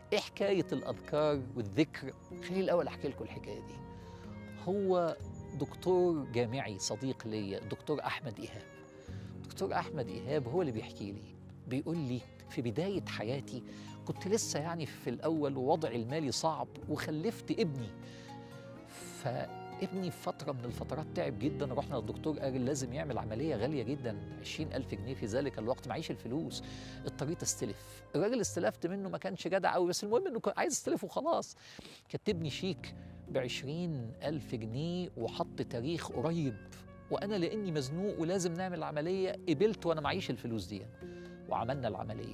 ايه حكايه الاذكار والذكر خليني الاول احكي لكم الحكايه دي هو دكتور جامعي صديق ليا الدكتور احمد ايهاب دكتور احمد ايهاب هو اللي بيحكي لي بيقول لي في بدايه حياتي كنت لسه يعني في الاول ووضعي المالي صعب وخلفت ابني فابني في فتره من الفترات تعب جدا رحنا للدكتور قال لازم يعمل عمليه غاليه جدا 20000 جنيه في ذلك الوقت معيش الفلوس اضطريت استلف الراجل استلفت منه ما كانش جدع قوي بس المهم انه كان عايز استلف وخلاص كتبني شيك ب ألف جنيه وحط تاريخ قريب وأنا لأني مزنوق ولازم نعمل عملية قبلت وأنا معيش الفلوس دي وعملنا العملية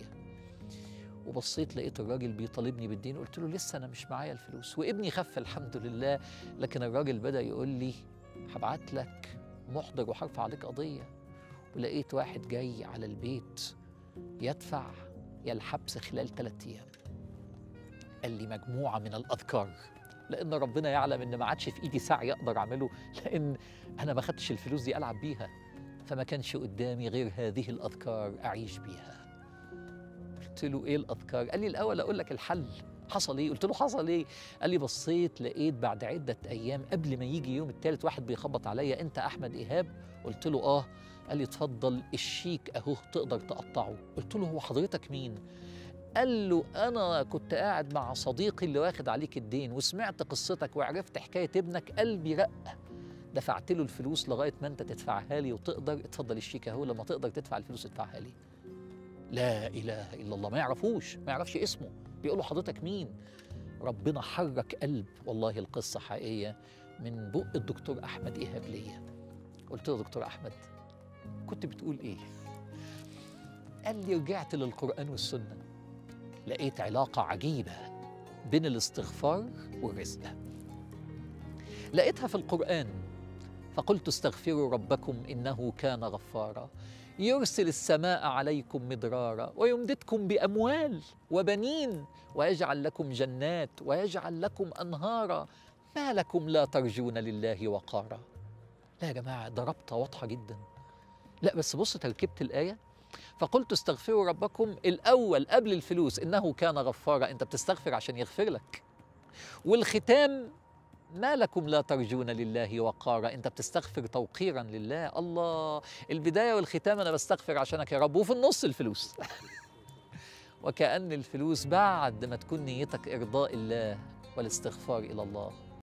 وبصيت لقيت الراجل بيطالبني بالدين قلت له لسه أنا مش معايا الفلوس وابني خف الحمد لله لكن الراجل بدأ يقول لي هبعت لك محضر وهرفع عليك قضية ولقيت واحد جاي على البيت يدفع يا الحبس خلال ثلاثة أيام قال لي مجموعة من الأذكار لان ربنا يعلم ان ما عادش في ايدي سعي اقدر اعمله لان انا ما خدتش الفلوس دي العب بيها فما كانش قدامي غير هذه الاذكار اعيش بيها قلت له ايه الاذكار قال لي الاول اقول لك الحل حصل ايه قلت له حصل ايه قال لي بصيت لقيت بعد عده ايام قبل ما يجي يوم الثالث واحد بيخبط عليا انت احمد ايهاب قلت له اه قال لي اتفضل الشيك اهو تقدر تقطعه قلت له هو حضرتك مين قال له أنا كنت قاعد مع صديقي اللي واخد عليك الدين وسمعت قصتك وعرفت حكاية ابنك قلبي رق دفعت له الفلوس لغاية ما أنت تدفعها لي وتقدر اتفضل الشيك أهو لما تقدر تدفع الفلوس ادفعها لي لا إله إلا الله ما يعرفوش ما يعرفش اسمه بيقول له حضرتك مين ربنا حرك قلب والله القصة حقيقية من بق الدكتور أحمد إيهاب ليا قلت له دكتور أحمد كنت بتقول إيه قال لي رجعت للقرآن والسنة لقيت علاقة عجيبة بين الاستغفار والرزق لقيتها في القرآن فقلت استغفروا ربكم إنه كان غفارا يرسل السماء عليكم مدرارا ويمددكم بأموال وبنين ويجعل لكم جنات ويجعل لكم أنهارا ما لكم لا ترجون لله وقارا لا يا جماعة ده ربطة واضحة جدا لا بس بص تركيبة الآية فقلت استغفروا ربكم الأول قبل الفلوس إنه كان غفارا أنت بتستغفر عشان يغفر لك والختام ما لكم لا ترجون لله وقارا أنت بتستغفر توقيرا لله الله البداية والختام أنا بستغفر عشانك يا رب وفي النص الفلوس وكأن الفلوس بعد ما تكون نيتك إرضاء الله والاستغفار إلى الله